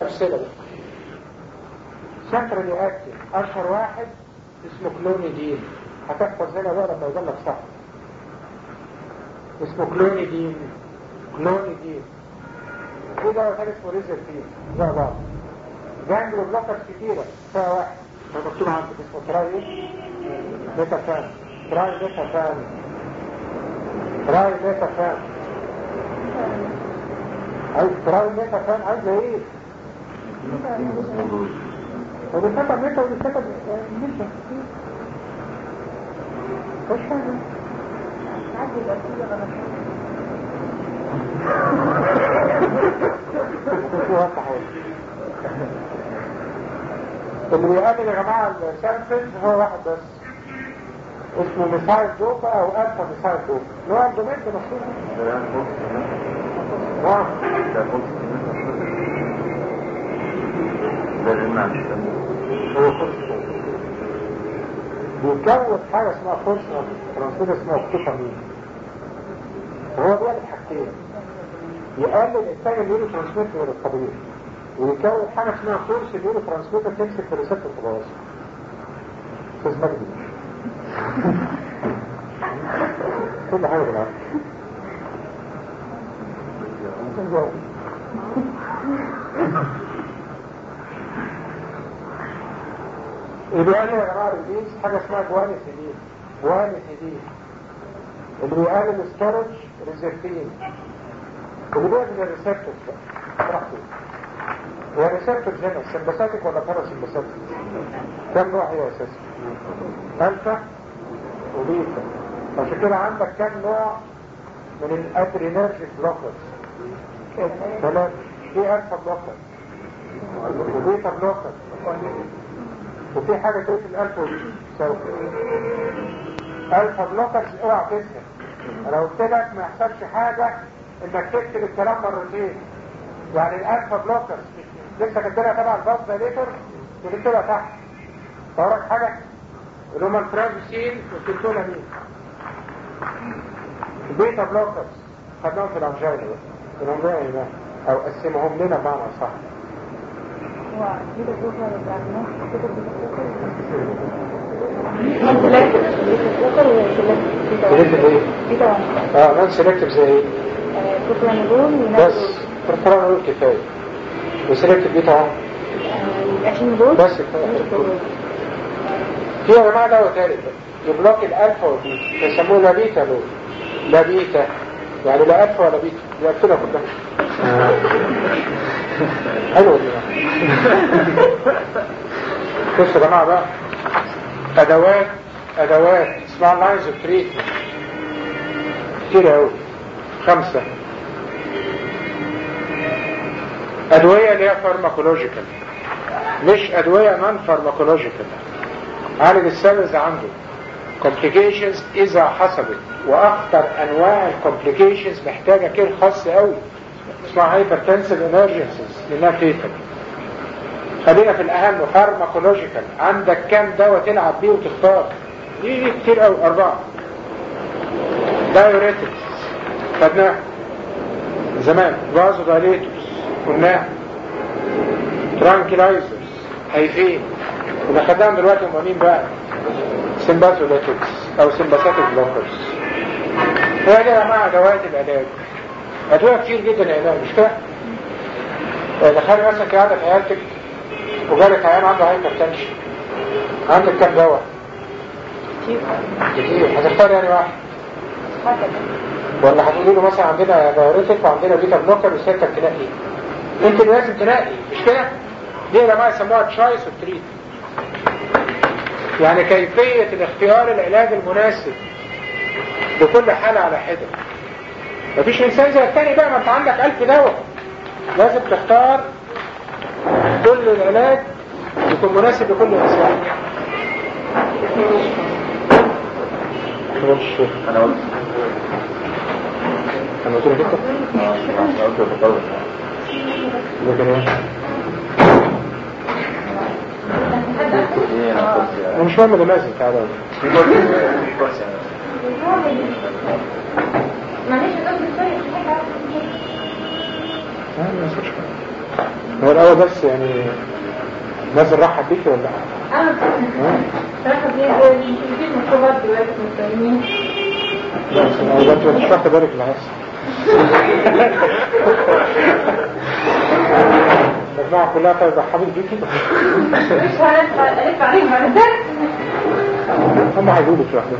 أمثلة بقى سنترال اكتف اشهر واحد اسمه كلونيدين هتحفظ هنا بقى لما يقول لك صح اسمه كلونيدين كلونيدين في دواء ثاني اسمه ريزرفين زي بعض جانجلو بلوكرز كتيرة فيها واحد مكتوب عندك اسمه تراي ايه؟ بيتا فان تراي بيتا فان تراي بيتا فان عايز تراي بيتا فان عايز ايه؟ ودي ميتا ودي كتب ميتا مش حاجة عادي يبقى كل غلط اللي بيقابل يا جماعة السامسونج هو واحد بس اسمه ميثايل دوبا او الفا ميثايل دوبا اللي هو الدومين ده مشهور نعم هو فرصة بيكون حاجة اسمها فرصة ترانسميتر اسمها اوكتوبامين هو بيعمل حاجتين يقلل انتاج النيورو ترانسميتر الطبيعي ويكون حاجة اسمها فورس النيورو ترانسميتر تمسك في ريسبتور خلاص استاذ مجدي كل حاجة بالعكس يبقى لي يا جماعة الجينز حاجة اسمها جوانيسيدين جوانيسيدين اللي بيقلل الستورج ريزرفين اللي بيعمل الريسبتورز بقى براحته هو الريسبتورز هنا سمباساتيك ولا باراسمباساتيك كم نوع هي اساسا الفا وبيتا عشان كده عندك كم نوع من الادرينرجيك بلوكرز ثلاثة في الفا بلوكر وبيتا بلوكر وفي حاجة تقول الالفا وبيتا سوا الفا بلوكرز اوعى تنسى انا قلت لك ما يحصلش حاجة انك تكتب الكلام مرتين يعني الالفا بلوكرز لسه كاتبها تبع الباص دايليتر وكتبها تحت وراك حاجة اللي هم الفرانسين والكنتولا مين البيتا بلوكرز خدناهم في الانجينا بس الانجينا ده او قسمهم لنا بمعنى صح هو كده بروفر الدياجنوز كده سيلكتيف ايه؟ بيتا اه نون سيلكتيف زي ايه؟ بروبرانول بس برترانول كفايه وسيلكتيف بيتا اهو الاشيميدول بس كفايه في يا جماعه دواء ثالث يبلوك الالفا والبيتا يسموه لا بيتا لو لا بيتا يعني لا الفا ولا بيتا يقفلها كلها حلو دي بصوا يا جماعه بقى ادوات ادوات اسمها لاينز اوف تريتمنت كتير قوي خمسه ادويه اللي هي فارماكولوجيكال مش ادويه نون فارماكولوجيكال عالج السيلز عنده complications اذا حصلت واخطر انواع الكومبليكيشنز محتاجه كير خاص قوي اسمها هايبرتنسيف امرجنسيز لانها فيتال خلينا في الاهم فارماكولوجيكال عندك كام دواء تلعب بيه وتختار دي, دي كتير قوي اربعه دايوريتكس خدناه زمان فازو دايليتوس قلناه ترانكلايزرز هيفين اللي خدناهم دلوقتي هم مين بقى سمباثوليتكس او سمباثيك بلوكرز هي دي يا جماعه ادوات العلاج ادويه كتير جدا العلاج مش كده تخيل مثلا قاعده في عيادتك وجالك عيان عنده هايبر تنشن عندك كام دواء كتير هتختار يعني واحد ولا هتقولي له مثلا عندنا دايوريتك وعندنا بيتا بلوكر وسيادتك تنقي انت اللي لازم تنقي مش كده دي يا جماعه يسموها تشايس اوف تريت يعني كيفية الاختيار العلاج المناسب لكل حالة على حدة مفيش انسان زي التاني بقى ما انت عندك الف دواء لازم تختار كل العلاج يكون مناسب لكل انسان انا قلت انا قلت لك انت انا قلت التطور لكن ايه ايه انا قلت انا مش مهم اللي لازم تعالى في كورس في كورس يعني معلش يا دكتور سوري في حاجه لا ما يصيرش هو الاول بس يعني نازل رحب بيكي ولا لا؟ انا صراحة في في مكتوبات دلوقتي مستنيين لا أنا انت مش واخد بالك اللي هيحصل المجموعة كلها كانت رحبت بيكي مش هلف ألف عليهم بعد ده هم هيقولوا في واحدة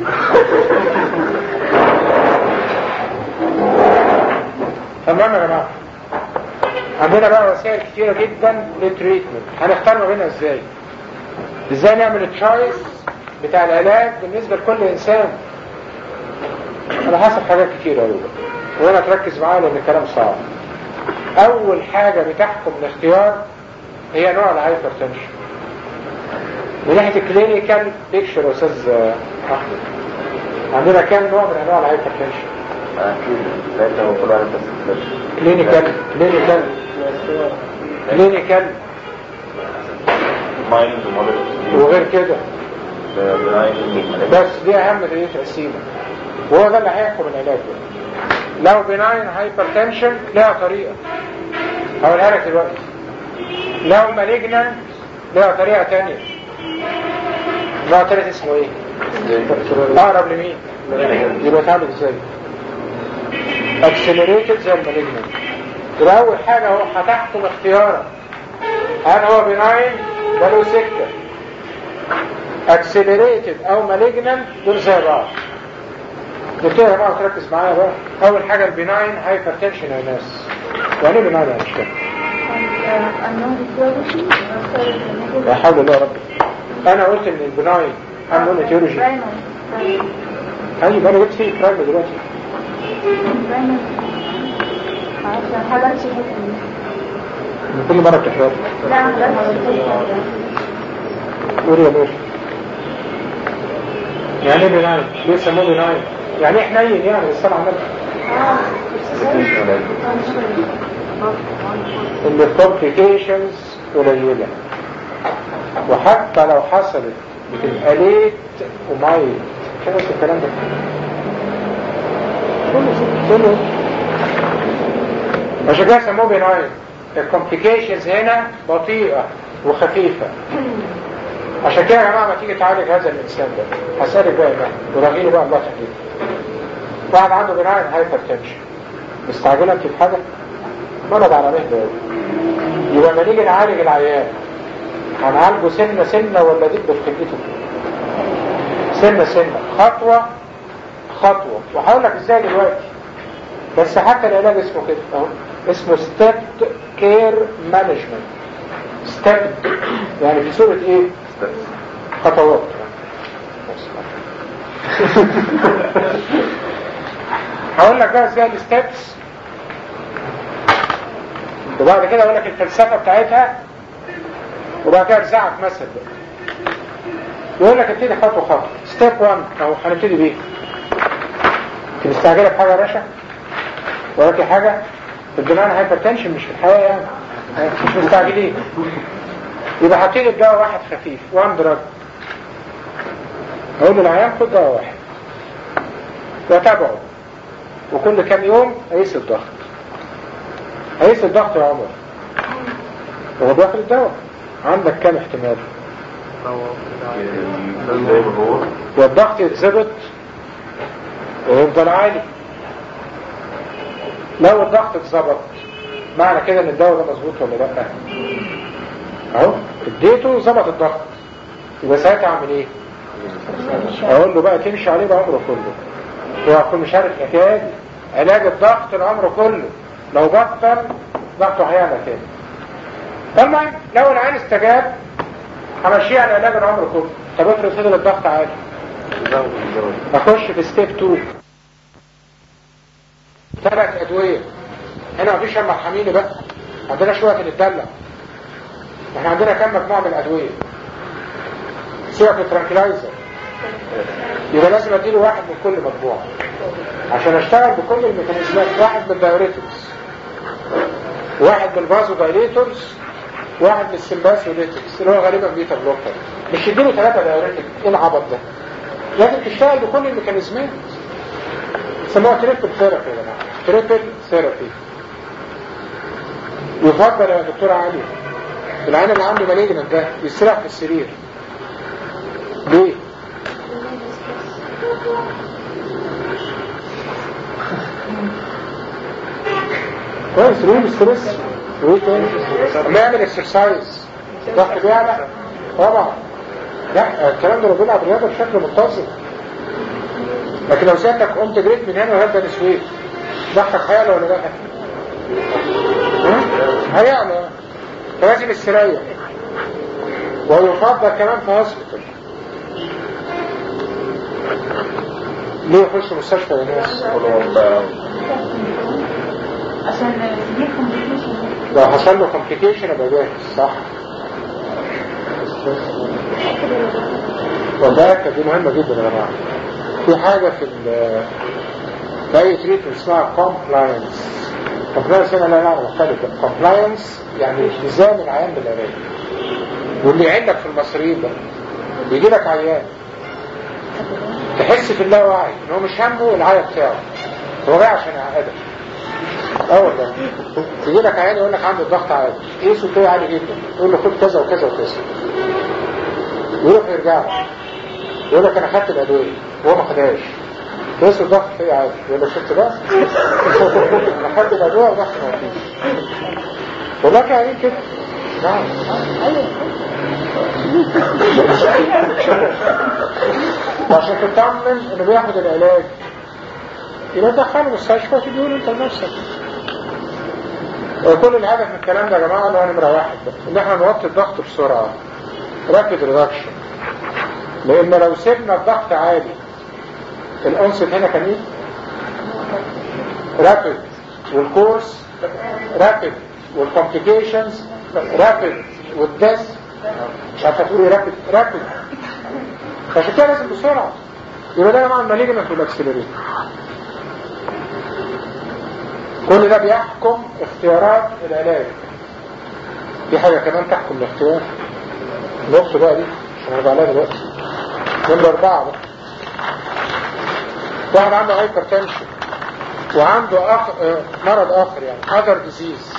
تمام يا جماعة عندنا بقى وسائل كتيرة جدا للتريتمنت هنختار ما بينها ازاي ازاي نعمل التشايس بتاع العلاج بالنسبة لكل انسان على حسب حاجات كتيرة قوي وانا تركز معايا لان الكلام صعب اول حاجة بتحكم الاختيار هي نوع الهايبر تنشن من ناحية الكلينيكال بيكشر يا استاذ احمد عندنا كام نوع من انواع الهايبر تنشن أكيد ساعتها هو كل واحد بس كلينيكال كلينيكال كلينيكال مايند وموديل وغير كده بناين بس دي اهم دي تقسيمه وهو ده اللي هيحكم العلاج ده لو بناين هايبر تنشن لها طريقه هقولها لك دلوقتي لو مالجنان لها طريقه تانية نوع تالت اسمه ايه؟ اقرب لمين؟ يبقى اتعمل ازاي؟ اكسلريتد زي المالجنان يبقى اول حاجه هو هتحكم اختيارك هل هو بناين ده له سكه اكسلريتد او مالجنان دول زي بعض دكتور يا جماعه تركز معايا بقى اول حاجه البناين هايبر تنشن يا ناس يعني ايه بناين يا مش لا حول الله يا رب انا قلت ان البناين انون اتيولوجي ايوه انا جبت فيه برايم دلوقتي من كل مره بتحرق قول يا باشا يعني ايه بناين ليه سموه بناين يعني ايه حنين يعني الصلاة على النبي ان الكومبليكيشنز قليلة وحتى لو حصلت بتبقى ليت ومايل كده الكلام ده كله كله عشان كده سموه بناين الكومبليكيشنز هنا بطيئة وخفيفة عشان كده يا جماعة ما تيجي تعالج هذا الإنسان ده هسألك بقى بقى ورغيني بقى الله تحديد واحد عنده بناء هايبر تنشن مستعجلة انت في حاجة مرض على مهده يبقى ما نيجي نعالج العيان هنعالجه سنة سنة ولا دب في خلقته سنة سنة خطوة خطوة وهقول لك ازاي دلوقتي بس حتى العلاج اسمه كده اهو اسمه ستيب كير مانجمنت ستيب يعني في صورة ايه خطوات هقول لك بقى ازاي الستبس وبعد كده اقول لك الفلسفة بتاعتها وبعد كده ارزعك مثل بقى يقول لك ابتدي خطوة خطوة ستيب 1 اهو هنبتدي بيه انت مستعجلة بحاجة يا باشا وراكي حاجة الدماغ هايبر تنشن مش في الحياة يعني مش مستعجلين يبقى هبتدي بدواء واحد خفيف وان دراج اقول للعيان خد دواء واحد واتابعه وكل كام يوم اقيس الضغط اقيس الضغط يا عمر وهو بياخد الدواء عندك كام احتمال والضغط يتظبط ويفضل عالي لو الضغط اتظبط معنى كده ان الدواء ده مظبوط ولا لا اهو اديته ظبط الضغط يبقى ساعتها اعمل ايه اقول له بقى تمشي عليه بعمره كله هو اكون مش عارف الحكايه دي علاج الضغط العمر كله لو بطل ضغطه هيعلى تاني المهم لو العين استجاب همشيه على علاج العمر كله طب افرض فضل الضغط عالي اخش في ستيب 2 ثلاث ادويه هنا مفيش اما ارحميني بقى عندنا شويه نتدلع احنا عندنا كم مجموعه من الادويه سيبك الترانكلايزر يبقى لازم اديله واحد من كل مجموعه عشان اشتغل بكل الميكانيزمات واحد من الدايوريتكس واحد من الفازو دايليتورز واحد من السمباسوليتكس اللي هو غالبا بيتا بلوكر مش يديله ثلاثه دايوريتك ايه العبط ده لازم تشتغل بكل الميكانيزمات سموها تريبل ثيرابي يا جماعه تريبل ثيرابي يفضل يا دكتورة علي العين اللي عنده مالجنت ده يستريح في السرير ليه؟ كويس روح ستريس وايه تاني؟ اما يعمل اكسرسايز ضغط بيعلى طبعا لا الكلام ده لو بيلعب رياضه بشكل منتظم لكن لو سيادتك قمت جريت من هنا وهبدا نسويت ضغطك هيعلى ولا لا؟ ها؟ هيعلى فلازم السرية ويفضل كمان في هوسبيتال ليه يخش مستشفى يا ناس؟ عشان دي كومبليكيشن لو حصل له كومبليكيشن يبقى جاهز صح؟ وذاك دي مهمة جدا يا جماعة في حاجة في ال في أي تريتمنت اسمها compliance compliance هنا لا معنى مختلف compliance يعني التزام العيان بالعلاج واللي يعينك في المصريين ده بيجي لك عيان تحس في اللاوعي ان هو مش همه العيا بتاعه هو جاي عشان يعقدك اه والله يجي لك عيان يقول لك عنده الضغط عالي قيسه تلاقيه عالي جدا يقول له خد كذا وكذا وكذا ويروح يرجع له يقول لك انا خدت الادويه وهو ما خدهاش قيسه الضغط فيه عالي يقول له شفت بقى انا خدت الادويه وضغط ما فيش والله كان عيان كده نعم وعشان تطمن انه بياخد العلاج يبقى دخله المستشفى تديله انت لنفسك كل الهدف من الكلام ده يا جماعه اللي هو نمره واحد بقى ان احنا نوطي الضغط بسرعه رابيد ريدكشن لان لو سيبنا الضغط عالي الانست هنا كان ايه؟ رابيد والكورس رابيد والكومبليكيشنز رابيد والدس مش عارفه تقولي رابيد رابيد فعشان كده لازم بسرعه يبقى ده يا جماعه المالجنت والاكسلريت كل ده بيحكم اختيارات العلاج في حاجة كمان تحكم الاختيار نقطة بقى دي عشان هرجع لها دلوقتي نمرة أربعة بقى واحد عنده هايبر تنشن وعنده أخ... اه مرض آخر يعني other disease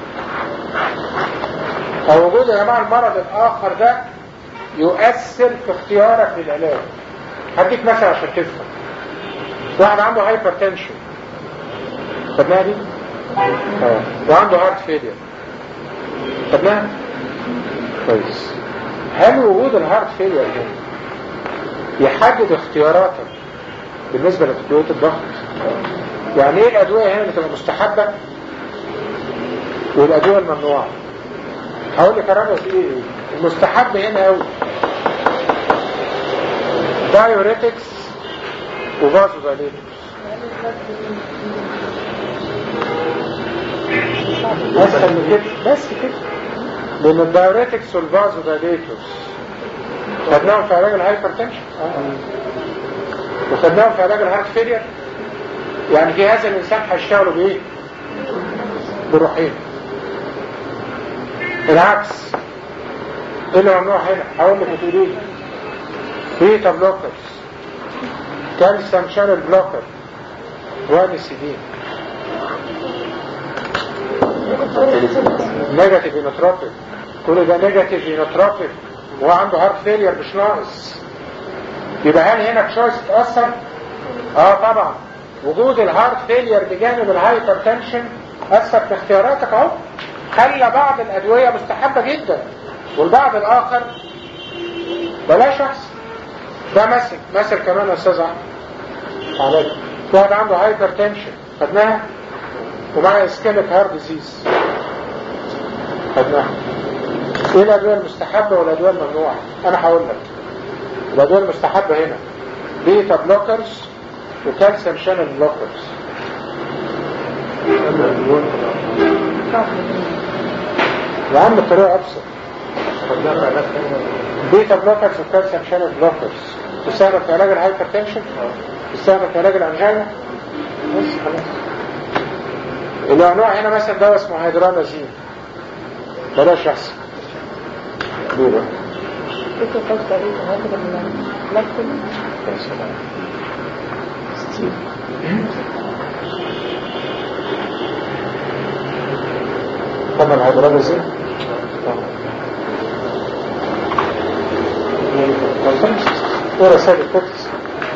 فوجود يا جماعة المرض الآخر ده يؤثر في اختيارك للعلاج هديك مثل عشان تفهم واحد عنده هايبر تنشن خدناها دي؟ اه وعنده هارت فيلير خدناها؟ كويس هل وجود الهارت فيلير ده يحدد اختياراتك بالنسبة لأدوية الضغط؟ يعني ايه الأدوية هنا اللي تبقى مستحبة والأدوية الممنوعة؟ هقول لك أنا ايه المستحب هنا قوي دايوريتكس وفازو دايليتكس اسهل من كده بس كده لان الدايوريتكس والفازو دايليتوس خدناهم في علاج الهايبرتنشن وخدناهم في علاج الهارت فيلير يعني في هذا الانسان هيشتغلوا بايه؟ بروحين العكس ايه اللي ممنوع هنا؟ هقول لك وتقولي لي بيتا بلوكرز كالسيوم شانل بلوكر وانسيدين نيجاتيف ينوتروبيك كل ده نيجاتيف ينوتروبيك وهو عنده هارت فيلير مش ناقص يبقى هل هنا تشويس اتأثر؟ اه طبعا وجود الهارت فيلير بجانب الهايبر تنشن أثر في اختياراتك اهو خلى بعض الأدوية مستحبة جدا والبعض الآخر بلاش أحسن ده مثل مثل كمان يا أستاذ أحمد علاج واحد عنده هايبر تنشن خدناها ومعاه اسكيميك هارت ديزيز خدناها ايه الادويه المستحبه والادويه الممنوعه انا هقول لك الادويه المستحبه هنا بيتا بلوكرز وكالسيوم شانل بلوكرز يا عم الطريقه ابسط بيتا بلوكرز وكالسيوم شانل بلوكرز تستخدم في علاج الهايبر تنشن تستخدم في علاج الانجينا بس خلاص الانواع هنا مثلا دواء اسمه هيدرانازين بلاش احسن ليه بقى؟ فكرة خاصة تقريبا هكذا من لكن يا سلام طبعا الهيدروليز ازاي ايه رسائل التكس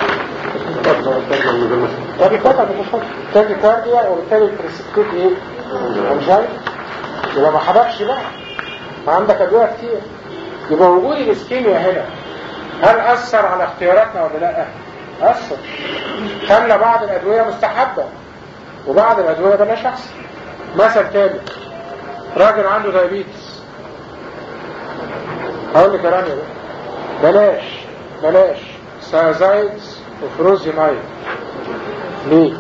تاكي كارديا تاكي كارديا وبالتالي البريسبتيت ايه انجاي يبقى ما حبكش بقى ما عندك ادويه كتير يبقى وجود الاسكيميا هنا هل اثر على اختياراتنا ولا لا اثر خلى بعض الادويه مستحبه وبعض الادويه بلاش احسن مثل تاني راجل عنده دايابيتس هقول لك يا رانيا بقى بلاش بلاش سازايدز وفروزينايد ليه؟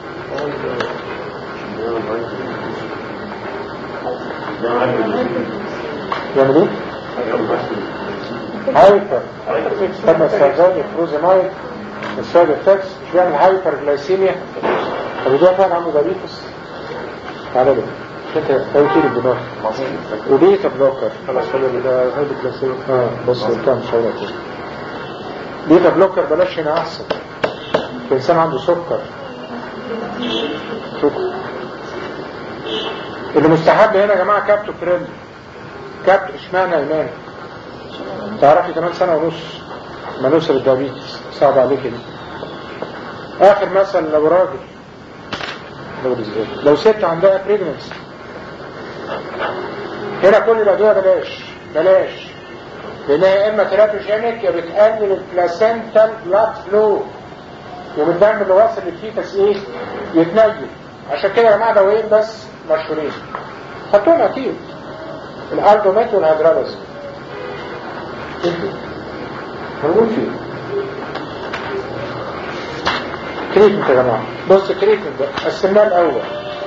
يعمل ايه؟ هايبر لما السازايد وفروزينايد السايد افكتس مش بيعمل هايبر جلايسيميا طب ده فعلا عنده دايابيتس تعالى لي انت توكيل الدماغ وبيتا بلوكر خلاص ده هايبر جلايسيميا اه بص كام شويه كده بيتا بلوكر بلاش هنا احسن الانسان عنده سكر سكر اللي مستحب هنا يا جماعه كابتو فريند كابتو اشمعنى ايمان تعرفي كمان سنه ونص ما نوصل الدايابيتس صعب عليك دي اخر مثل لو راجل لو ازاي لو ست عندها بريجننسي هنا كل الادويه بلاش بلاش لانها يا اما تيراتوجينيك يا بتقلل البلاسنتال بلاد فلو وبالدم اللي واصل للفيتس ايه يتنيل عشان كده يا جماعه دوايين بس مشهورين خدتهم اكيد الالدوميت والهيدرالوز موجود فيه تريتمنت يا جماعه بص التريتمنت ده قسمناه الاول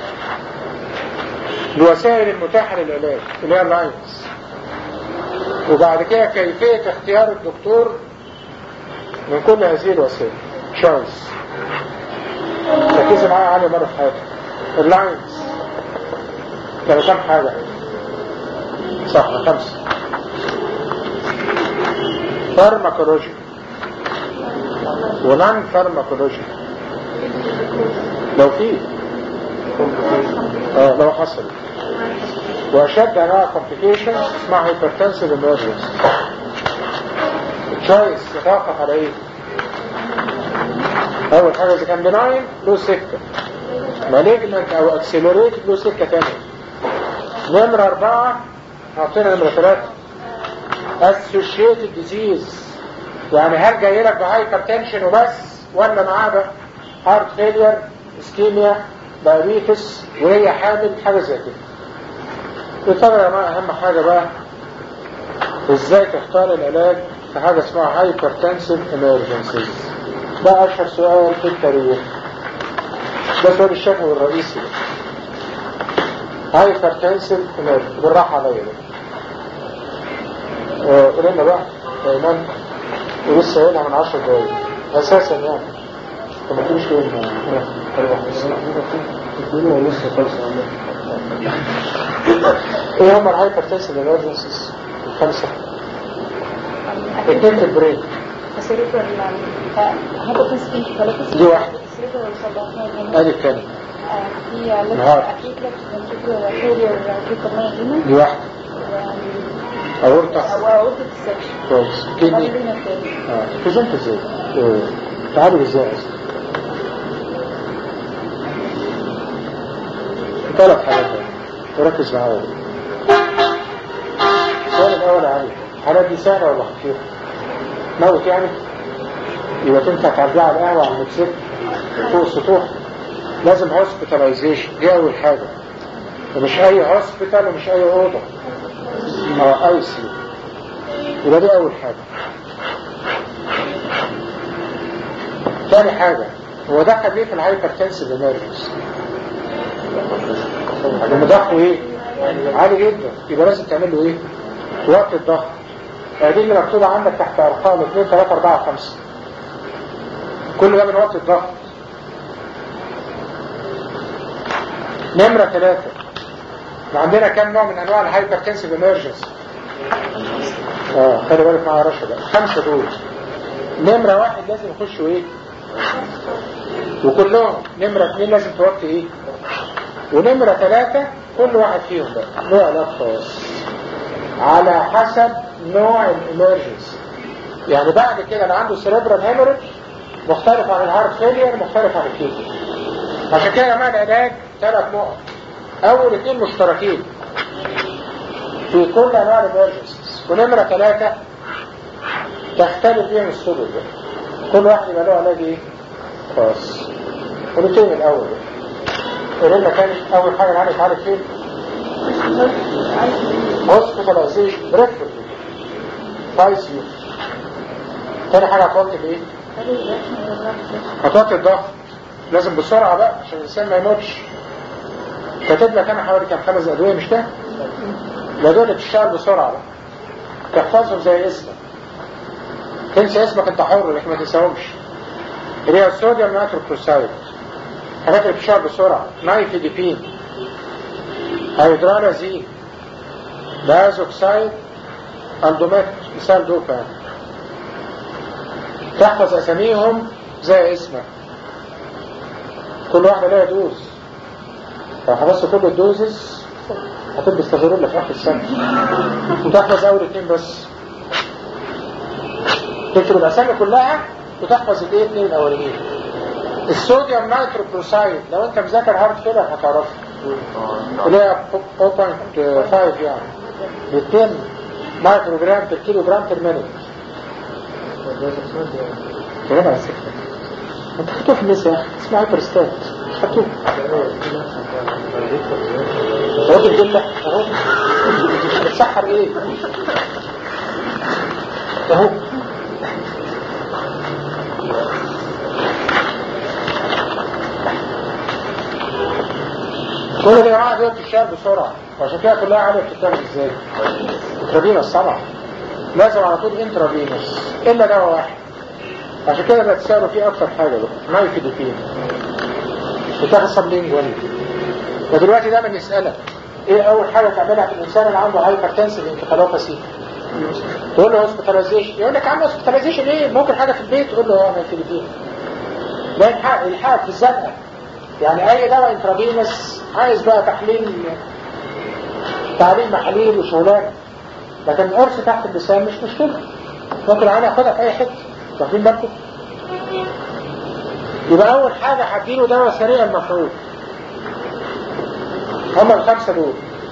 الوسائل المتاحه للعلاج اللي هي اللاينز وبعد كده كيفيه اختيار الدكتور من كل هذه الوسائل تشويس ركزوا معايا عالي مره في حياتك اللاينز كانوا كام حاجه صح خمسه فارماكولوجي ونان فارماكولوجي لو في اه لو حصل واشد انواع كومبليكيشن اسمها هايبرتنسيف امرجنسي تشويس يتوقف على ايه؟ اول حاجه اذا كان بناين له سكه مالجنت او اكسلريتد له سكه ثانيه نمره اربعه حاطين نمره ثلاثه associated disease يعني هل جاي لك بهايبر تنشن وبس ولا معاه بقى هارت فيلير اسكيميا دايابيتس وهي حامل حاجه زي كده وطبعا يا جماعه اهم حاجه بقى ازاي تختار العلاج في حاجه اسمها هايبر تنسيف امرجنسيز ده اشهر سؤال في التاريخ ده سؤال الشفوي الرئيسي هايبر تنسيف امرجنسيز بالراحه عليا بقى قلنا بقى ايمان ولسه قايلها من 10 دقايق اساسا يعني طب ما تجيبش كلمه ايه هم الهايبرتنسيف امرجنسيز الخمسه اتنين في البرين دي واحده ادي الثانيه دي واحده اورطه كويس كدني اه بريزنت ازاي تعالوا ازاي اصلا ثلاث حاجات وركز معايا السؤال الاول علي الحالات دي سهله ولا خفيفه؟ موت يعني يبقى تنفع تعديها على القهوه على الموتوسيكل فوق السطوح لازم هوسبيتاليزيشن دي اول حاجه ومش اي هوسبيتال ومش اي اوضه اه اي سي يبقى دي اول حاجه ثاني حاجه هو دخل ليه في الهايبرتنسيف امرجنسي لما ضغطه ايه عالي جدا يبقى لازم تعمل له ايه وقت الضغط دي اللي مكتوبة عندك تحت ارقام 2 3 4 5 كل ده من وقت الضغط نمرة ثلاثة عندنا كم نوع من انواع الهايبرتنسيف امرجنسي اه خلي بالك معايا رشا بقى خمسة دول نمرة واحد لازم يخشوا ايه وكلهم نمرة اثنين لازم توطي ايه ونمرة ثلاثة كل واحد فيهم بقى له علاج خاص على حسب نوع الامرجنسي يعني بعد كده انا عنده سيريبرال هيموريج مختلف عن الهارت فيلير مختلف عن الكيدني عشان كده يا جماعه العلاج ثلاث نقط اول اثنين مشتركين في كل انواع الامرجنسيز ونمره ثلاثه تختلف بيهم السبل بقى كل واحد يبقى له علاج ايه؟ خاص ونبتدي من الاول قول لنا كان اول حاجه العالج عارف فين؟ هوسبيتاليزيشن ريفرجي فايس يو تاني حاجه هتوطي ايه؟ هتوطي الضغط لازم بسرعه بقى عشان الانسان ما يموتش كاتب لك انا حوالي كام خمس ادويه مش كده؟ الادويه اللي بتشتغل بسرعه بقى تحفظهم زي اسمك تنسى اسمك انت حر لكن ما تنساهمش اللي هي الصوديوم نيتروكلوسايد حاجات اللي بتشتغل بسرعه نايفيديبين هيدرالازين بازوكسايد اندوميت مثال دوبا تحفظ اساميهم زي اسمك كل واحدة لها دوز لو حفظت كل الدوزز هتلبس تغيرون في اخر السنة وتحفظ اول اتنين بس تكتب الاسامي كلها وتحفظ الايه اتنين الاولانيين الصوديوم نيتروكلوسايد لو انت مذاكر هارد فيلر هتعرفها اللي هي 0.5 يعني 200 مايكرو جرام بير كيلو جرام بير مينيت كلام على سكتة انت خدوه في الناس يا اخي اسمه هايبرستات خدوه راجل جلة اهو بتسحر ايه اهو كل ده يا جماعه دي بتشتغل بسرعه وعشان كده كلها عارف بتتعمل ازاي انترافينوس طبعا لازم على طول انترافينوس الا دواء واحد عشان كده بتسألوا فيه اكتر حاجه بقى ما يفيدوا فيه بتاخد سبلينجوال ودلوقتي دايما يسألك ايه اول حاجه تعملها في الانسان اللي عنده هايبرتنسيف انكفالوباسي تقول له هوسبيتاليزيشن يقول لك عم هوسبيتاليزيشن ايه ممكن حاجه في البيت تقول له اه ما يفيد فيه ده الحق الحق في الزنقه يعني اي دواء انترافينوس عايز بقى تحليل تعليل محاليل وشغلانه لكن القرص تحت اللسان مش مشكله ممكن انا اخدها في اي حته واخدين بالكم يبقى اول حاجه هديله دواء سريع المفعول هما الخمسه دول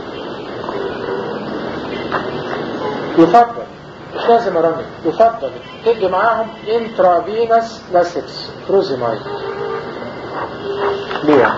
يفضل مش لازم ارمي يفضل تدي معاهم انترافينوس لاسكس فروزيمايد ليه يعني؟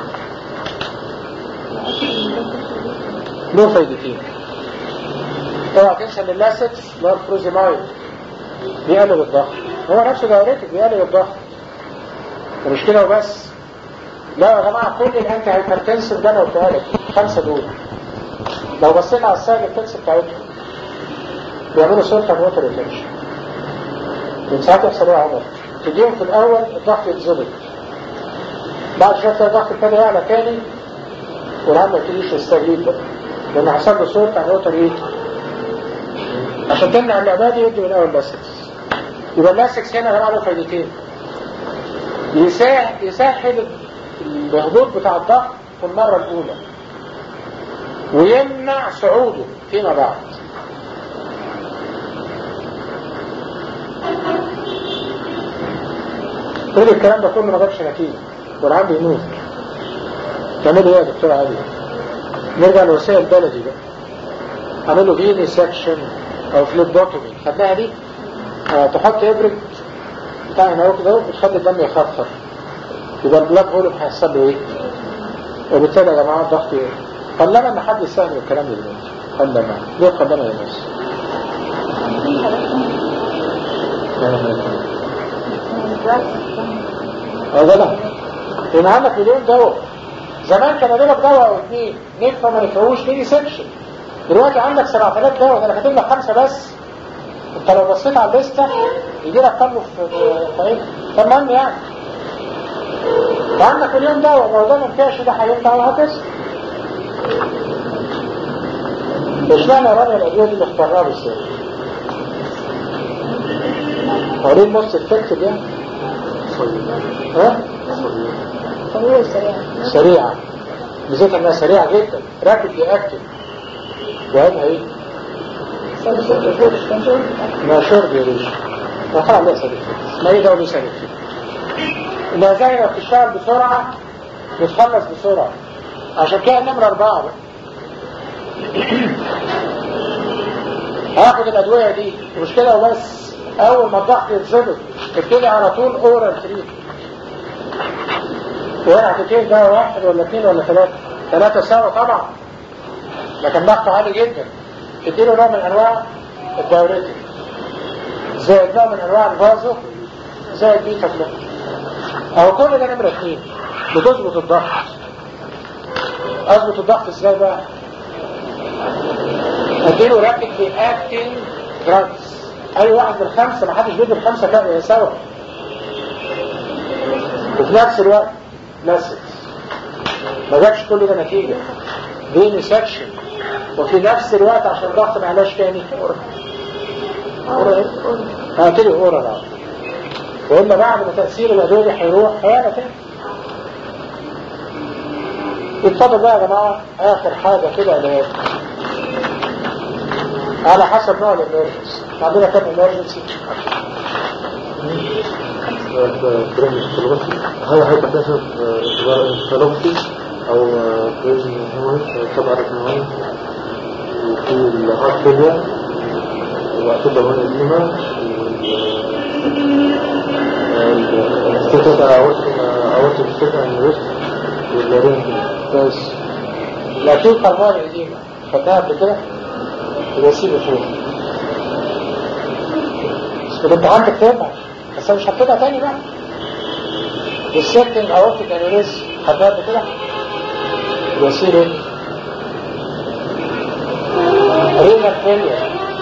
له فايدتين اوعى تنسى ان اللاسكس اللي هو الفروزيمايد بيقلل الضغط هو نفسه دايريتك بيقلل الضغط ومش كده وبس لا يا جماعه كل الانتي هايبرتنسيف ده انا قلتها لك خمسه دول لو بصيت على السايد افكتس بتاعتهم بيعملوا سلطه ووتر ريتنشن من ساعات يحصل ايه يا عمر؟ تديهم في الاول الضغط يتظبط بعد شويه تلاقي الضغط ابتدى يعلى تاني والعم ما يبتديش يستجيب بقى لان حصل له سلطه ووتر ايه؟ عشان تمنع العبادي يدي من الاول لاسكس يبقى اللاسكس هنا يا جماعه له فايدتين يسهل, يسهل الهبوط بتاع الضغط في المرة الأولى ويمنع صعوده فيما بعد كل الكلام ده كله ما جابش نتيجة والعم بيموت تعملوا ايه يا دكتور علي نرجع لوسائل بلدي بقى عملوا فيني سكشن او فلوبوتومي خدناها دي آه تحط ابرد بتاع هنا كده وتخلي الدم يخفف يبقى البلاك فوليوم هيحصل له ايه؟ وبالتالي يا جماعه الضغط ايه؟ قلما ان حد يستعمل الكلام ده دلوقتي قلما ليه قلما يا ناس؟ اه ده لا لان عندك مليون دواء زمان كان لك دواء او اثنين نفع ما نفعوش ميني سكشن دلوقتي عندك 7000 دواء ده انا كاتب لك خمسه بس انت لو بصيت على الليسته يجي لك كله في في تمام يعني وعندك مليون دواء لو ده ما نفعش ده هينفع وهكذا اشمعنى رمي الادويه دي باختراها بالسيف؟ هو ليه الموست افكتيف يعني؟ ها؟ تمويل سريع سريعة ميزتها انها سريعه جدا رابيدلي اكتف وهذا ايه؟ ما شرب يا ريش وخلاص لا سلك ما ايه ده وليه سلك انها زي ما بتشتغل بسرعه بتخلص بسرعه عشان كده النمرة أربعة بقى هاخد الأدوية دي مش كده وبس أول ما الضغط يتظبط ابتدي على طول أورال تريت وهنا هتبتدي ده واحد ولا اثنين ولا ثلاثة ثلاثة سوا طبعا لكن ضغطه عالي جدا تديله نوع من أنواع الدايوريتك زائد نوع من أنواع الفازو زائد بيتا بلوك أو كل ده نمرة اثنين بتظبط الضغط اظبط الضغط ازاي بقى اديله رابيدلي اكتنج دراجز اي واحد من الخمسه ما حدش بيدي الخمسه كده سوا وفي نفس الوقت لاسكس ما جابش كل ده نتيجه بين سكشن وفي نفس الوقت عشان الضغط ما يعلاش تاني هبتدي اورال على والا بعد ما تاثير الادويه هيروح هيعمل تاني اتفضل بقى يا جماعة آخر حاجة كده اللي هي على حسب نوع الامرجنسي عندنا كام امرجنسي هل هيبقى انفلوبتي او بريزن هيموريج تبع الهيموريج وفي الهارت فيلير واعتبر من الإيمة الاستيتات اورتي الاستيتات عن الريسك واللارين بس لكن قرار القديمة خدناها قبل كده يبقى سيبه فوق بس كنت عندك تابع بس أنا مش هكتبها تاني بقى السكتنج اورتيك انوريز خدناها قبل كده يبقى سيبه رينا فيلير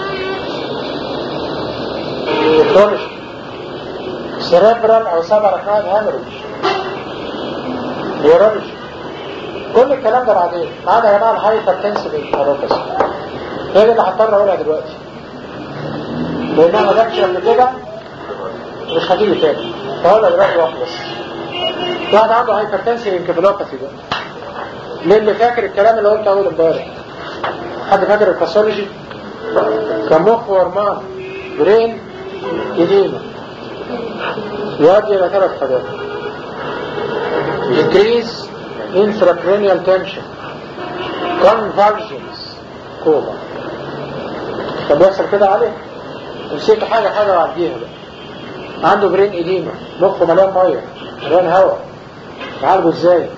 كرونيش سيريبرال او سبع ركنات هامرج نيورولوجي كل الكلام ده بعدين معانا يا جماعه الهايبر تنسب الكاروتس هي دي اللي هضطر اقولها دلوقتي لانها ما جاتش قبل كده مش هتيجي تاني فهقولها دلوقتي واحده بس واحد عنده هايبر تنسب انكفالوباثي ده مين اللي فاكر الكلام اللي قلته اول امبارح حد فاكر الباثولوجي كان مخ ورمان برين إديمة يؤدي إلى ثلاث حاجات increase intracranial tension convulsions كوما طب يحصل كده عليه نسيت حاجة حاجة وعديها بقى عنده برين إديمة مخه مليان مية مليان هواء نعالجه ازاي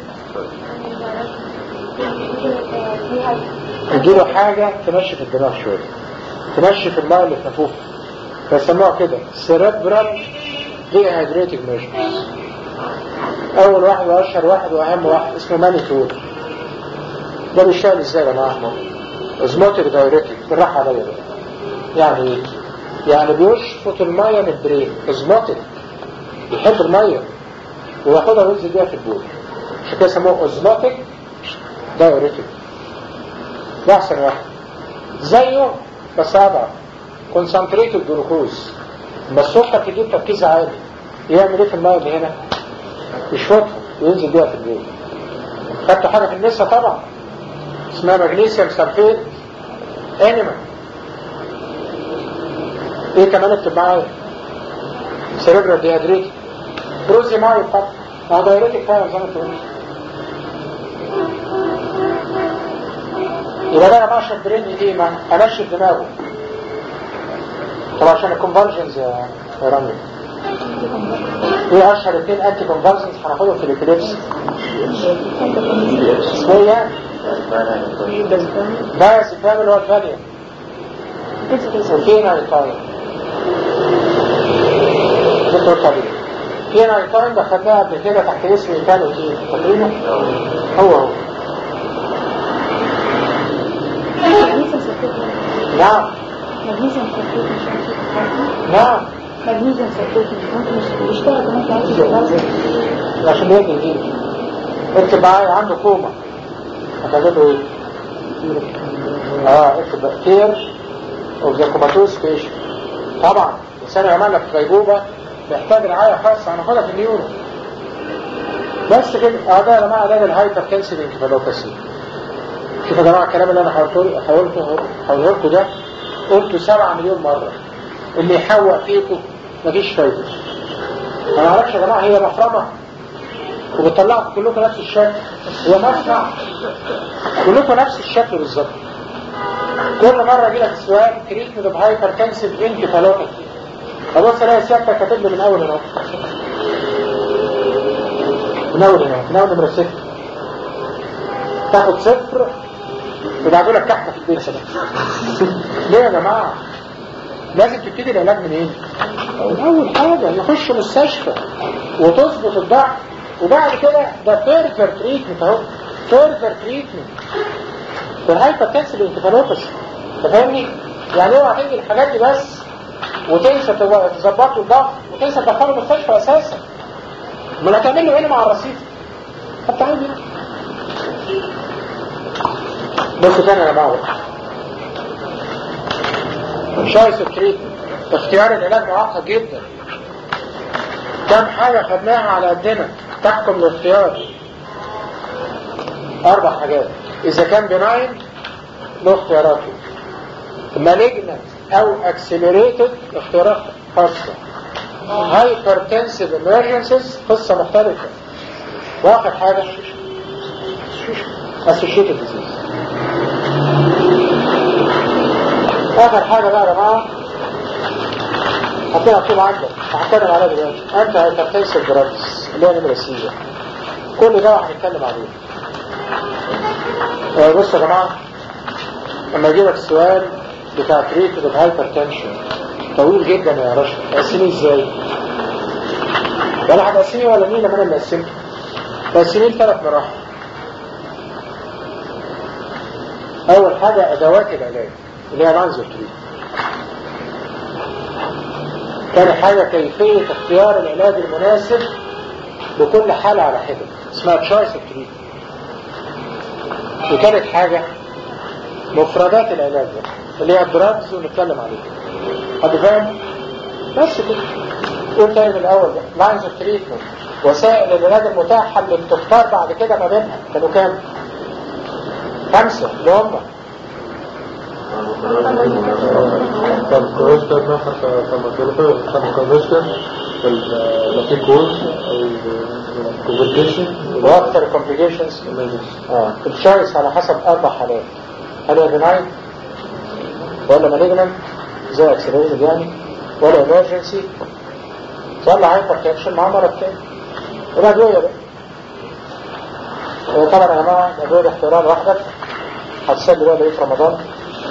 تجيله حاجة تمشي في الدماغ شوية تمشي في الماء اللي في نفوخه فيسموها كده سيربرال دي هيدريتك ميجرز اول واحد واشهر واحد واهم واحد اسمه مانيتور ده بيشتغل ازاي يا جماعه ازموتيك دايركتلي بالراحه عليا بقى يعني ايه؟ يعني بيشفط الميه من البرين ازموتيك بيحب الميه وياخدها وينزل بيها في البول عشان كده سموه ازموتيك دايركتلي ده احسن واحد زيه بس اضعف كونسنتريتد جلوكوز اما السكر تجيب تركيز عالي يعمل ايه في الميه اللي هنا؟ يشفطها وينزل بيها في البول خدتوا حاجه في النسا طبعا اسمها مغنيسيوم سلفيت انيما ايه كمان اكتب معايا سيريبرال ديهادريتي بروزي ماي طبعا ما دايرتك فعلا زي ما انت قلت يبقى ده انا بشرب برين ايديما انشف دماغه طبعا عشان الكونفرجنز يا يا رامي ايه اشهر اثنين انتي كونفرجنز هناخدهم في الابيليبسي اسمه ايه يعني؟ بس الفهم اللي هو الفاليوم وفين ايتاين ده قلت عليه فين ايتاين ده خدناها قبل كده تحت اسم ايتانوتين فاكرينه؟ هو هو مغنيسيوم سلفيت نعم مغنيسيوم سلفيت مش عارف نعم مغنيسيوم سلفيت ممكن مش بيشتغل كمان في عكس الغاز عشان يجي يجيب اكتب معايا عنده كوما هتعمله ايه؟ اه اكتب بقى كير اوف ذا كوماتوز بيشن طبعا الانسان يعمل لك غيبوبه محتاج رعايه خاصه هناخدها في النيورو بس كده اه ده يا جماعه علاج الهايبر كانسر انكفالوباسي شوفوا يا جماعه الكلام اللي انا حاولته حاولته حاولته لكم ده قلته 7 مليون مره اللي يحوق فيكم مفيش فايده ما اعرفش يا جماعه هي مفرمه وبتطلعكم كلكم نفس الشكل هو مصنع كلكم نفس الشكل بالظبط كل مرة يجي لك سؤال تريتمنت اوف هايبر تنسيف انكفالوباثي ابص الاقي سيادتك كاتب لي من اول هنا من اول هنا من اول نمرة ستة تاخد صفر وبعدوا لك كحكة في البيت ليه يا جماعة؟ لازم تبتدي العلاج منين؟ من اول حاجة يخش مستشفى وتظبط الضغط وبعد كده ده فيرفر تريتمنت اهو فيرفر تريتمنت في الهايبر كانسر انكفالوباثي انت فاهمني؟ يعني اوعى تيجي الحاجات دي بس وتنسى تظبط له الضغط وتنسى تدخله المستشفى اساسا امال هتعمل له هنا مع الرصيف؟ طب تعالى هنا بص تاني يا جماعه شايس التريتمنت اختيار العلاج معقد جدا كم حاجة خدناها على قدنا تحكم الاختيار أربع حاجات إذا كان بناين له اختياراته مالجنت أو اكسلريتد اختيارات خاصة هايبرتنسيف امرجنسيز قصة مختلفة واخر حاجة اسوشيتد ديزيز اخر حاجة بقى يا جماعة هتلاقي مكتوب عندك هتكلم عليها دلوقتي انت هايبرتنسيف دراجز اللي هي نمرة سي كل ده هنتكلم عليه آه بص يا جماعة لما يجيلك السؤال بتاع تريتد الهايبرتنشن طويل جدا يا رشا تقسميه ازاي؟ ولا هتقسميه ولا مين لما انا اللي قسمته تقسميه لثلاث مراحل اول حاجة ادوات العلاج اللي هي منظر تريد تاني حاجة كيفية اختيار العلاج المناسب لكل حالة على حدة اسمها تشايس تريد وتالت حاجة مفردات العلاج ده اللي هي الدراجز ونتكلم عليها حد فاهم؟ بس كده قول تاني من الاول ده لاينز اوف تريتمنت وسائل العلاج المتاحة اللي بتختار بعد كده ما بينها كانوا كام؟ خمسة اللي هم فالكونفشن مثلا فالماتيريال فالكونفشن النتيجوز الكومبليكيشن واكثر الكومبليكيشنز اه الشايس على حسب اربع حالات هل هو بناين ولا مالجنان زي اكسلريتد يعني ولا امرجنسي ولا هايبر تنشن مع مرض تاني الادويه بقى طبعا يا جماعه الادويه دي اختيارات واحده هتسلي بقى بقيه رمضان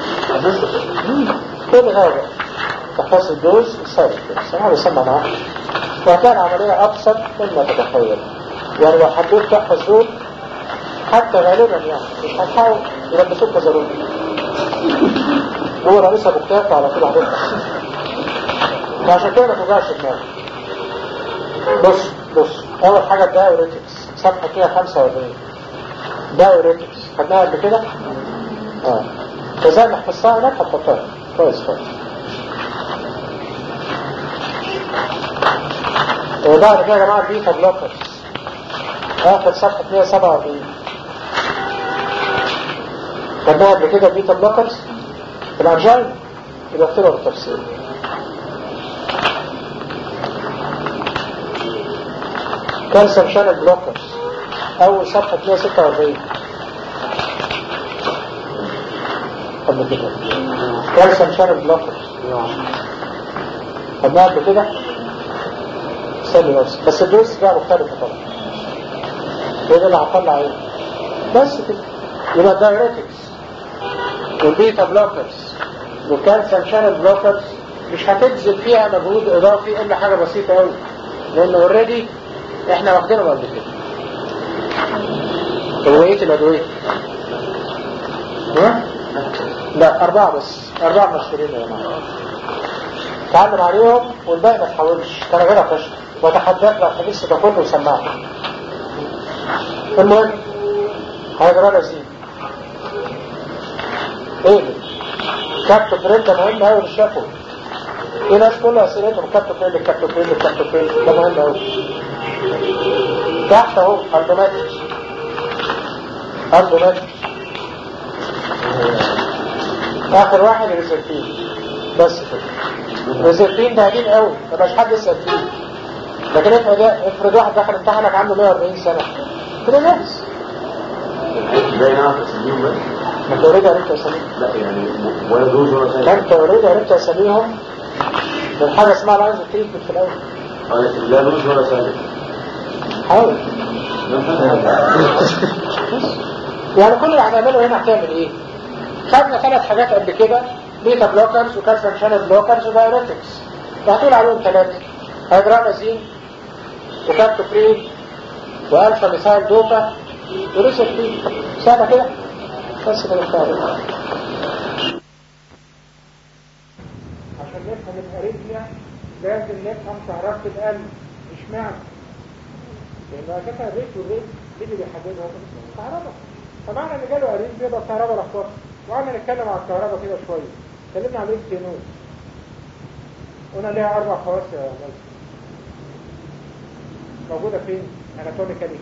كل حاجه تحفظ الدوز السايد افكتس انا بسمع معاك وهتلاقي العمليه ابسط مما تتخيل يعني لو حبيت تحفظ دول حتى غالبا يعني مش هتحاول يلبسوك كزرون هو رئيس ابو كتاب على طول هتفتح فعشان كده ما توجعش دماغك بص بص اول حاجه الدايوريتكس صفحه فيها 45 دايوريتكس خدناها قبل كده اه فزي ما حفظتها هناك هتحطها كويس كويس وبعد كده يا جماعه البيتا بلوكرز اخر صفحه 147 خدناها قبل كده البيتا بلوكرز في الانجين يبقى اكتبها بالتفصيل كالسيوم شانل بلوكرز اول صفحه 146 قبل كده كالسيوم شانل بلوكرز خدناها قبل كده استني بس بس الدوز بقى مختلفه طبعا ايه ده اللي هطلع ايه بس كده يبقى الدايريتكس والبيتا بلوكرز والكالسيوم شانل بلوكرز مش هتبذل فيها مجهود اضافي الا حاجه بسيطه قوي لان اوريدي احنا واخدينهم قبل كده هو ايه الادويه؟ ها؟ لا اربعه بس اربعه مشهورين يا جماعه تعلم عليهم والباقي ما تحاولش كان غير فشل وتحداك لو حديث ده كله وسمعك المهم هيجرى لي سين ايه كابتو بريد ده مهم قوي للشفوي في ناس كلها اسئلتهم كابتو بريد كابتو بريد كابتو بريد ده مهم قوي وتحت اهو ارجوماتيك ارجوماتيك اخر واحد ريسيرفين بس كده ريسيرفين ده قديم قوي مبقاش حد يسال فيه لكن افرض افرض واحد دخل امتحانك عنده 140 سنه كده نفس ازاي نعرف اساميهم بس؟ ما انت اوريدي عرفت اساميهم لا يعني ولا دول ولا لا ثاني انت اوريدي عرفت اساميهم من حاجه اسمها لاينز تريتمنت في الاول اه لكن لا دول ولا ثاني حاول يعني كل اللي هنعمله هنا هتعمل ايه خدنا ثلاث حاجات قبل كده بيتا بلوكرز وكالسيوم شانل بلوكرز ودايريتكس وهتقول عليهم ثلاثه هيدرامازين وكابتوبرين والفا ميثايل دوبا وريسبتين سهله كده بس كده اختار عشان نفهم الاريثميا لازم نفهم كهربة القلب اشمعنى لان اساسا الريت والريت دي اللي بيحددها الكهرباء فمعنى ان جاله اريثميا يبقى الكهرباء لخبطه وقعدنا نتكلم عن الكهرباء كده شويه اتكلمنا عن الاكسينوز قلنا ليها اربع خواص يا مالك موجودة فين؟ اناتوميكالي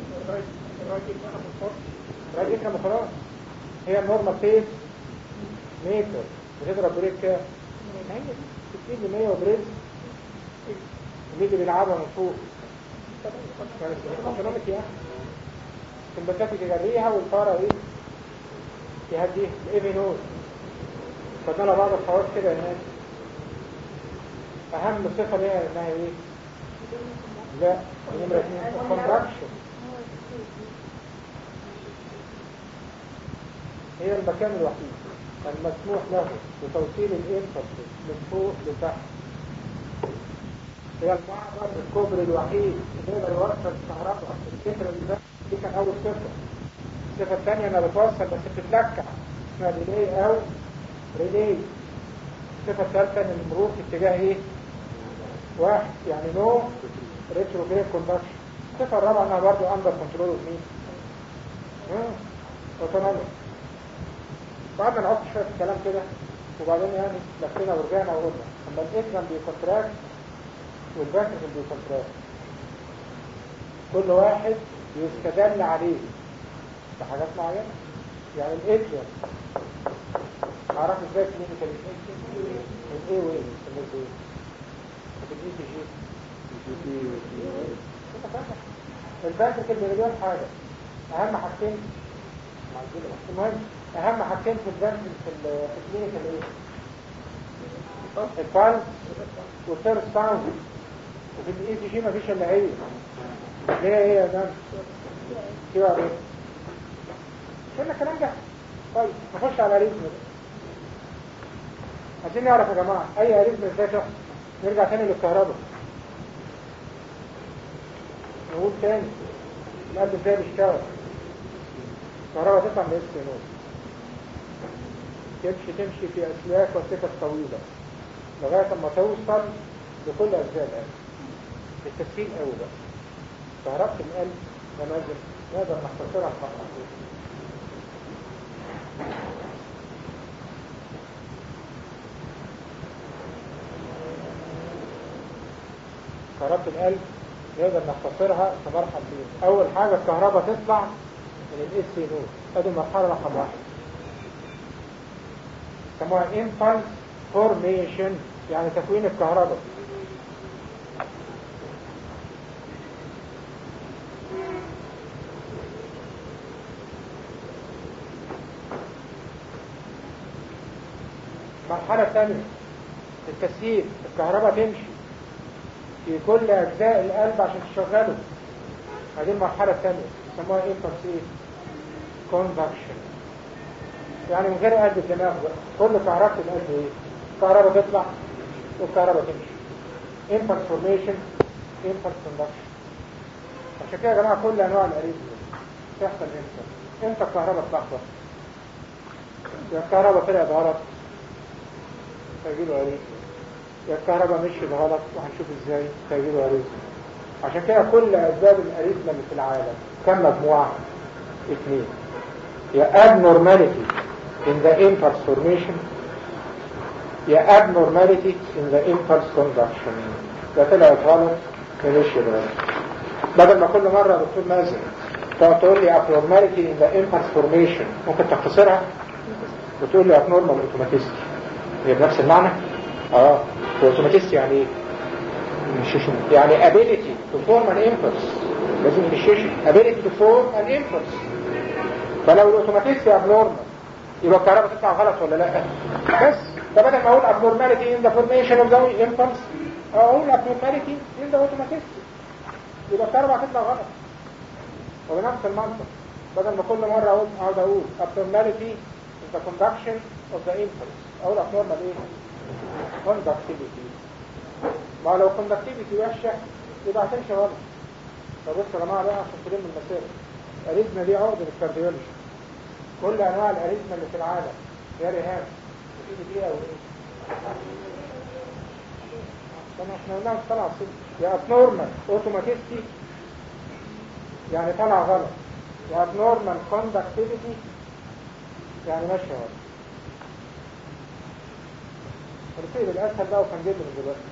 راجل كام خلاص هي النورمال بيس ميتر بتضرب بريك كام؟ هي دي 60 ل 100 وبريك مين اللي بيلعبها من فوق؟ كانت ايكونوميك يعني السمباتيك يجريها والفاره ايه؟ يهديها الايفي نود فدنا بعض الخواص كده هناك اهم صفه ليها انها ايه؟ لا نمرة اثنين الكونتراكشن هي المكان الوحيد المسموح له بتوصيل الانفرس من فوق لتحت هي المعبر الكوبري الوحيد اللي يقدر يوصل الكهرباء الفكرة اللي دي كان اول صفة الصفة الثانية انها بتوصل بس بتتلكع اسمها ريلي او ريلي الصفة الثالثة ان المرور في اتجاه ايه؟ واحد يعني نو ريتروجريد كوندكشن الصفة الرابعة انها برضه اندر كنترول اوف مين؟ اوتونوميك بعد ما نحط شوية الكلام كده وبعدين يعني لفينا ورجعنا وقلنا اما الاثنان بيكونتراكت والباكتن بيكونتراكت كل واحد يستدل عليه بحاجات معينة يعني الاثنان اعرف ازاي كلينيكال الايه وايه بالنسبة ايه؟ الاي سي جي البنك مليون حاجة أهم حاجتين المهم أهم حاجتين في البنك في ال- في الكلينيكال إيه؟ الفالس والثيرد ساوند وفي الاي سي جي مفيش إلا هي ليه هي يا مان؟ كده عليه قلنا الكلام ده طيب نخش على ريزم عايزين نعرف يا جماعة أي ريزم ازاي تحصل نرجع تاني للكهرباء نقول تاني القلب ازاي بيشتغل الكهرباء تطلع من اس نور تمشي تمشي في اسلاك وسكك طويلة لغاية اما توصل لكل اجزاء القلب بالتسهيل قوي بقى كهرباء القلب نماذج نقدر نختصرها في خطوة كهرباء القلب نقدر نختصرها في مرحلتين اول حاجة الكهرباء تطلع من الاس سي نود ادي المرحلة رقم واحد سموها impulse formation يعني تكوين الكهرباء المرحلة الثانية التسيير الكهرباء تمشي في كل أجزاء القلب عشان تشغله هذه المرحلة الثانية يسموها ايه تفسير conduction يعني من غير قلب الدماغ بقى كل كهرباء القلب ايه الكهرباء تطلع والكهرباء تمشي impulse formation impulse conduction عشان كده يا جماعة كل أنواع الأريثميا تحصل امتى امتى الكهرباء تلخبط يا الكهرباء طلعت غلط فيجيله أريثميا يا الكهرباء مشيت غلط وهنشوف ازاي فيجيله أريثميا عشان كده كل أسباب الأريثميا اللي في العالم كم مجموعة؟ اثنين يا abnormality in the impulse formation يا abnormality in the impulse conduction ده طلعت غلط ملوش غلط بدل ما كل مرة يا دكتور مازن تقعد تقول لي abnormality in the impulse formation ممكن تختصرها وتقول لي abnormal automaticity هي بنفس المعنى؟ اه automaticity يعني ايه؟ initiation. يعني ability to form an impulse لازم initiation ability to form an impulse فلو الاوتوماتيستي abnormal يبقى الكهرباء تطلع غلط ولا لا بس فبدل ما اقول abnormality in the formation of the impulse اقول abnormality in the automaticity يبقى الكهرباء هتطلع غلط وبنفس المنطق بدل ما كل مرة اقول اقعد اقول abnormality in the conduction of the impulse اقول abnormal ايه conductivity ما لو conductivity وحشة يبقى هتمشي غلط فبص يا جماعة بقى عشان تلم المسائل الاريزما دي عقدة الكارديولوجي كل انواع الاريزما اللي في العالم يا ريهام بتيجي دي او ايه طب احنا قلناها طلع صدق يا ابنورمال اوتوماتيستي يعني طلع غلط يا ابنورمال كوندكتيفيتي يعني ماشي غلط الرسيل الاسهل بقى وكان جدا من دلوقتي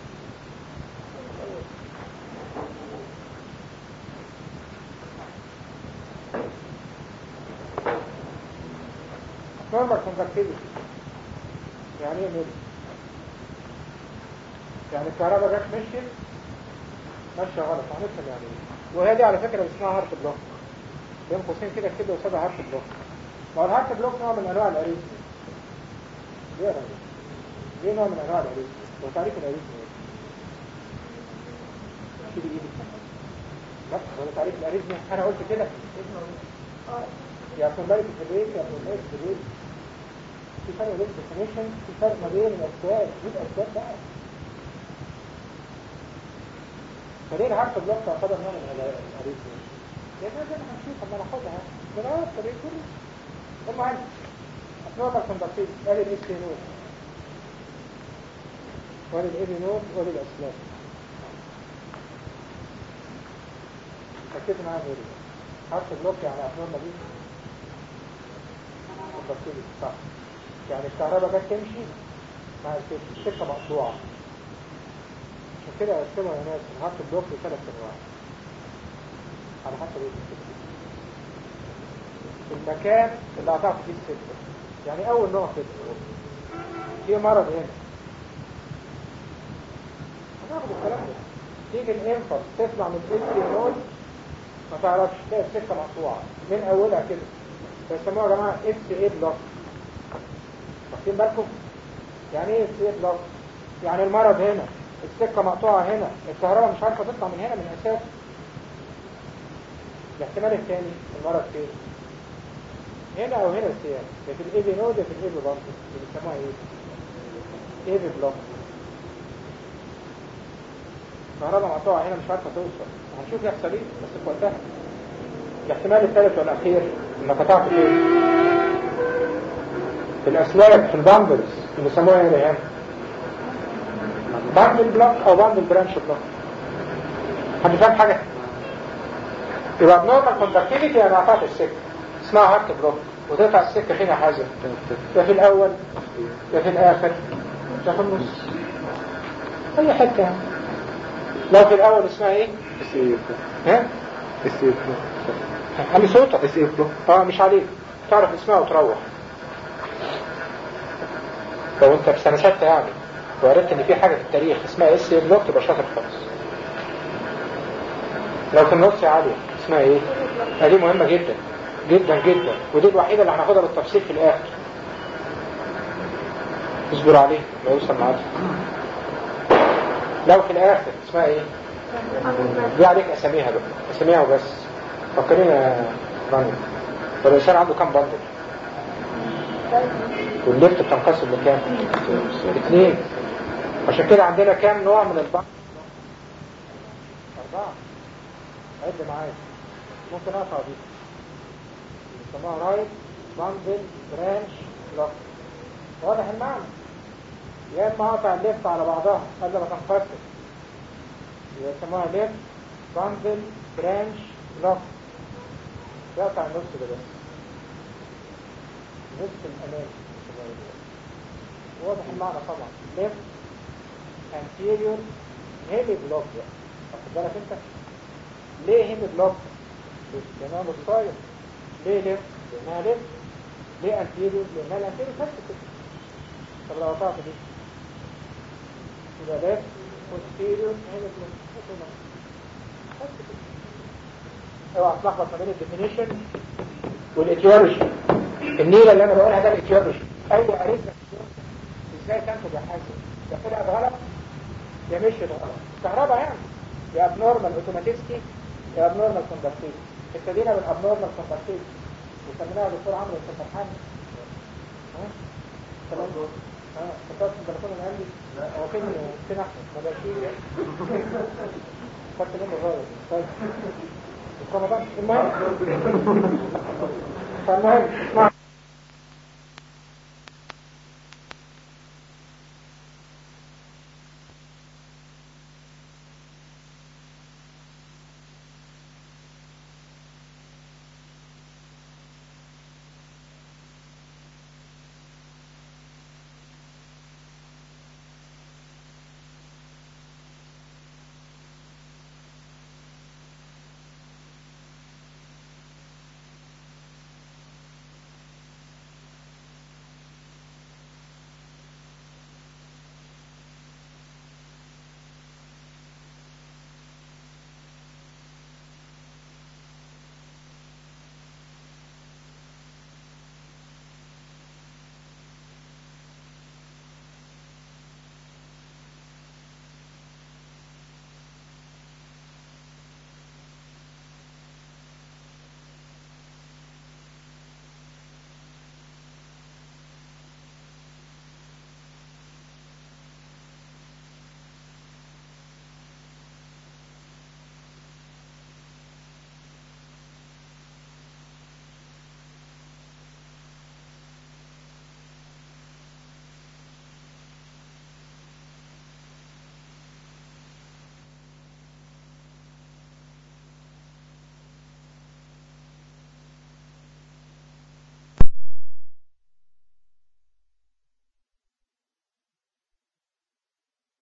normal conductivity يعني ايه ميل يعني الكهرباء جت مشيت ماشيه غلط هنفهم يعني ايه وهي دي على فكره اسمها هارت بلوك بين قوسين كده كده وسابها هارت بلوك ما هو الهارت بلوك نوع من انواع الاريزم ليه يا راجل؟ ليه نوع من انواع الاريزم هو تعريف الاريزم ايه؟ شيل ايدك لا هو تعريف الاريزم انا قلت كده يا كومباريتي في البيت يا كومباريتي في البيت في فرق بين الديفينيشن في فرق ما بين الاسباب دي الاسباب بقى فليه الهارت بلوك تعتبر نوع من الاريزم لان زي ما هنشوف اما ناخدها من اول الطريق كله المهم نقطة كوندكتيف ادي الاس تي نود وادي الاي نود وادي الاسلاك ركزوا معايا غيري هارت بلوك يعني ابنورمال دي كوندكتيف صح يعني الكهرباء جت تمشي مع السكة مقطوعة عشان كده اقسمها يا ناس الهارت بلوك لثلاث انواع على حسب ايه المكان اللي قطعت فيه السكة يعني اول نوع كده في مرض هنا هناخد الكلام ده تيجي الانفر تطلع من السكة نود ما تعرفش تلاقي السكة مقطوعة من اولها كده فيسموها يا جماعة اف اي بلوك واخدين بالكم يعني ايه اف اي بلوك يعني المرض هنا السكة مقطوعة هنا الكهرباء مش عارفة تطلع من هنا من اساس الاحتمال الثاني المرض فين هنا او هنا السيان يا في الايبي نود يا في الايبي بلوك اللي بيسموها ايه ايبي بلوك الكهرباء مقطوعة هنا مش عارفة توصل هنشوف يحصل ايه بس في وقتها الاحتمال الثالث والاخير انك قطعت فين في الاسلاك في البامبلز اللي بيسموها ايه ريهام باندل بلوك او باندل برانش بلوك حد فاهم حاجة يبقى بنورمال كوندكتيفيتي انا قطعت السكة اسمها هارت بلوك وتقطع السكة فين يا حازم يا في الاول يا في الاخر يا في النص اي حتة يعني. لو في الاول اسمها ايه اس اي ها اس اي علي صوتك اس اي بلوك اه مش عليك تعرف اسمها وتروح لو انت في سنة ستة يعني وعرفت ان في حاجة في التاريخ اسمها اس بلوك تبقى شاطر خالص لو في النص يا علي اسمها ايه آه دي مهمة جدا جدا جدا ودي الوحيدة اللي هناخدها بالتفصيل في الاخر اصبر عليه ما يوصل معاك لو في الاخر اسمها ايه دي عليك اساميها بقى اساميها وبس فكرين يا راني والإنسان عنده كام بندل والليفت بتنقسم لكام اثنين عشان كده عندنا كام نوع من البندل أربعة عد معايا ممكن أقطع دي بيسموها رايت بندل برانش لوك واضح المعنى يا اما اقطع الليفت على بعضها قبل ما تنقسم يسموها ليفت بندل برانش لوك يقطع النص ده بس نصف الأمام واضح المعنى طبعا left anterior heavy block بقى واخد بالك انت ليه هيم بلوك لانها متصاير ليه ليه لانها ليه ليه انتيريور لانها الانتيريور بس كده طب لو قطعت دي يبقى ده posterior هيم بلوك بس كده اوعى تلخبط ما بين الديفينيشن والاتيولوجي النيله اللي انا بقولها ده الاتيولوجي اي عرفنا ازاي تنتج يا حازم يا طلعت غلط يا مشيت غلط كهرباء يعني يا ابنورمال اوتوماتيستي يا ابنورمال كوندكتيف ابتدينا بالابنورمال كوندكتيف وسميناها دكتور عمرو بن فرحان ها تمام اه كنت في البلكونه اللي عندي هو فين فين احمد ما بقاش خدت منه غاية طيب رمضان المهم فالمهم اسمع